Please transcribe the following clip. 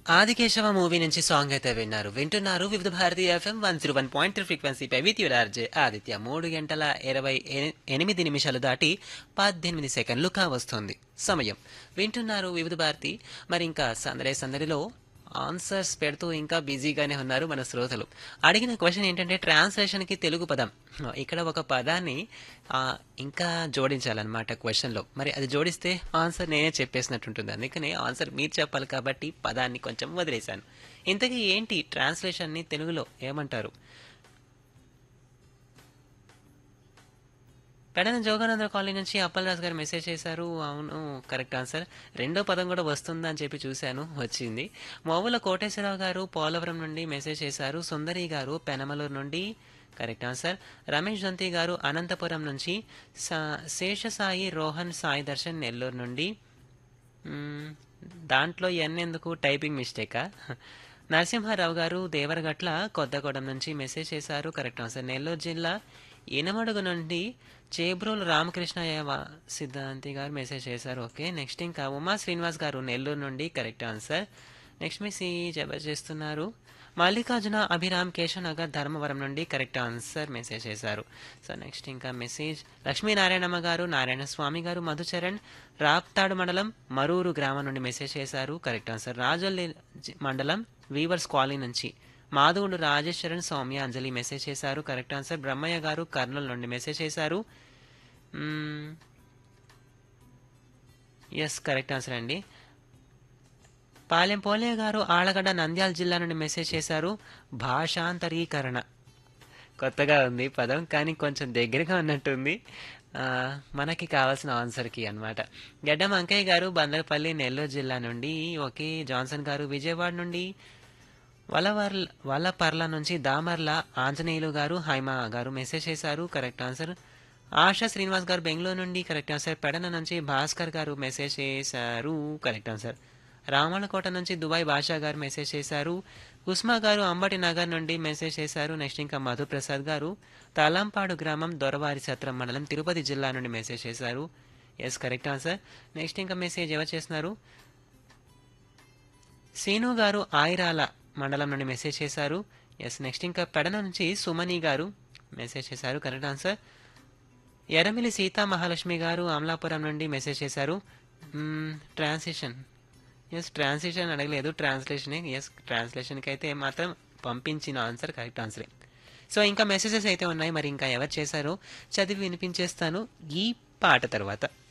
Aadikeshava movie నుంచి song అయితే విన్నారు వింటున్నారు Vividh Bharati FM one zero one point three ఫ్రీక్వెన్సీపై విత్ యువర్ ఆర్జే ఆదిత్య మూడు గంటల ఇరవై ఎని- ఎనిమిది నిమిషాలు దాటి పద్దెనిమిది సెకండ్లు కావస్తుంది సమయం వింటున్నారు వివిధ భారతి మరి ఇంకా సందడే సందడిలో ఆన్సర్స్ పెడుతూ ఇంకా బిజీగానే ఉన్నారు మన శ్రోతలు అడిగిన క్వశ్చన్ ఏంటంటే ట్రాన్స్లేషన్ కి తెలుగు పదం ఇక్కడ ఒక పదాన్ని ఆ, ఇంకా జోడించాలన్నమాట క్వశ్చన్లో మరి అది జోడిస్తే ఆన్సర్ నేనే చెప్పేసినట్టుంటుంది అందుకనే ఆన్సర్ మీరు చెప్పాలి కాబట్టి పదాన్ని కొంచెం వదిలేశాను ఇంతకీ ఏంటి ట్రాన్స్లేషన్ని తెలుగులో ఏమంటారు పెడన జోగానంద కాలనీ నుంచి అప్పలరాజు గారు మెసేజ్ చేశారు అవును కరెక్ట్ ఆన్సర్ రెండో పదం కూడా వస్తుందా అని చెప్పి చూశాను వచ్చింది మోవుల కోటేశ్వరరావు గారు పోలవరం నుండి మెసేజ్ చేశారు సుందరి గారు పెనమలూరు నుండి కరెక్ట్ ఆన్సర్ రమేష్ దంతి గారు అనంతపురం నుంచి సా- శేషసాయి రోహన్ సాయి దర్శన్ నెల్లూరు నుండి మ్మ్, దాంట్లో ఎన్ ఎందుకు టైపింగ్ మిస్టేకా నరసింహారావు గారు దేవరగట్ల కొత్తగూడెం నుంచి మెసేజ్ చేశారు కరెక్ట్ ఆన్సర్ నెల్లూరు జిల్లా ఇనమడుగు నుండి చేబ్రోలు రామకృష్ణయ్య వా- సిద్ధాంతి గారు మెసేజ్ చేశారు ఓకే నెక్స్ట్ ఇంకా ఉమా శ్రీనివాస్ గారు నెల్లూరు నుండి కరెక్ట్ ఆన్సర్ నెక్స్ట్ మెసేజ్ ఎవరు చేస్తున్నారు మల్లికార్జున అభిరామ్ కేశవనగర్ ధర్మవరం నుండి కరెక్ట్ ఆన్సర్ మెసేజ్ చేశారు సో నెక్స్ట్ ఇంకా మెసేజ్ లక్ష్మీనారాయణమ్మ గారు నారాయణ స్వామి గారు మధుచరణ్ రాప్తాడు మండలం మరూరు గ్రామం నుండి మెసేజ్ చేశారు కరెక్ట్ ఆన్సర్ రాజోల్లి జి- మండలం వీవర్స్ కాలనీ నుంచి మాధవుడు రాజేశ్వరన్ సౌమ్య అంజలి మెసేజ్ చేశారు కరెక్ట్ ఆన్సర్ బ్రహ్మయ్య గారు కర్నూలు నుండి మెసేజ్ చేశారు ఎస్ కరెక్ట్ ఆన్సర్ అండి పాలెం పోలే గారు ఆళ్లగడ్డ నంద్యాల జిల్లా నుండి మెసేజ్ చేశారు భాషాంతరీకరణ కొత్తగా ఉంది పదం కానీ కొంచెం దగ్గరగా ఉన్నట్టుంది ఆ, మనకి కావాల్సిన ఆన్సర్కి అన్నమాట గడ్డం అంకయ్య గారు బందరపల్లి నెల్లూరు జిల్లా నుండి ఓకే జాన్సన్ గారు విజయవాడ నుండి వలవర్ల వల్లపర్ల నుంచి దామర్ల ఆంజనేయులు గారు హైమ గారు మెసేజ్ చేశారు కరెక్ట్ ఆన్సర్ ఆశా శ్రీనివాస్ గారు బెంగళూరు నుండి కరెక్ట్ ఆన్సర్ పెడన నుంచి భాస్కర్ గారు మెసేజ్ చేశారు కరెక్ట్ ఆన్సర్ రామలకోట నుంచి దుబాయ్ భాషా గారు మెసేజ్ చేశారు ఉస్మా గారు అంబటి నగర్ నుండి మెసేజ్ చేశారు నెక్స్ట్ ఇంకా మధుప్రసాద్ గారు తలంపాడు గ్రామం దొరవారి సత్రం మండలం తిరుపతి జిల్లా నుండి మెసేజ్ చేశారు ఎస్ కరెక్ట్ ఆన్సర్ నెక్స్ట్ ఇంకా మెసేజ్ ఎవరు చేస్తున్నారు సీను గారు ఆయిరాల మండలం నుండి మెసేజ్ చేశారు ఎస్ నెక్స్ట్ ఇంకా పెడన నుంచి సుమని గారు మెసేజ్ చేశారు కరెక్ట్ ఆన్సర్ ఎర్రమిలి సీతా మహాలక్ష్మి గారు అమలాపురం నుండి మెసేజ్ చేశారు ట్రాన్సిషన్ ఎస్ ట్రాన్సిషన్ అడగలేదు ట్రాన్స్లేషన్ ఎస్ ట్రాన్స్లేషన్కి అయితే మాత్రం పంపించిన ఆన్సర్ కరెక్ట్ ఆన్సరే సో ఇంకా మెసేజెస్ అయితే ఉన్నాయి మరి ఇంకా ఎవరు చేశారో చదివి వినిపించేస్తాను ఈ పాట తర్వాత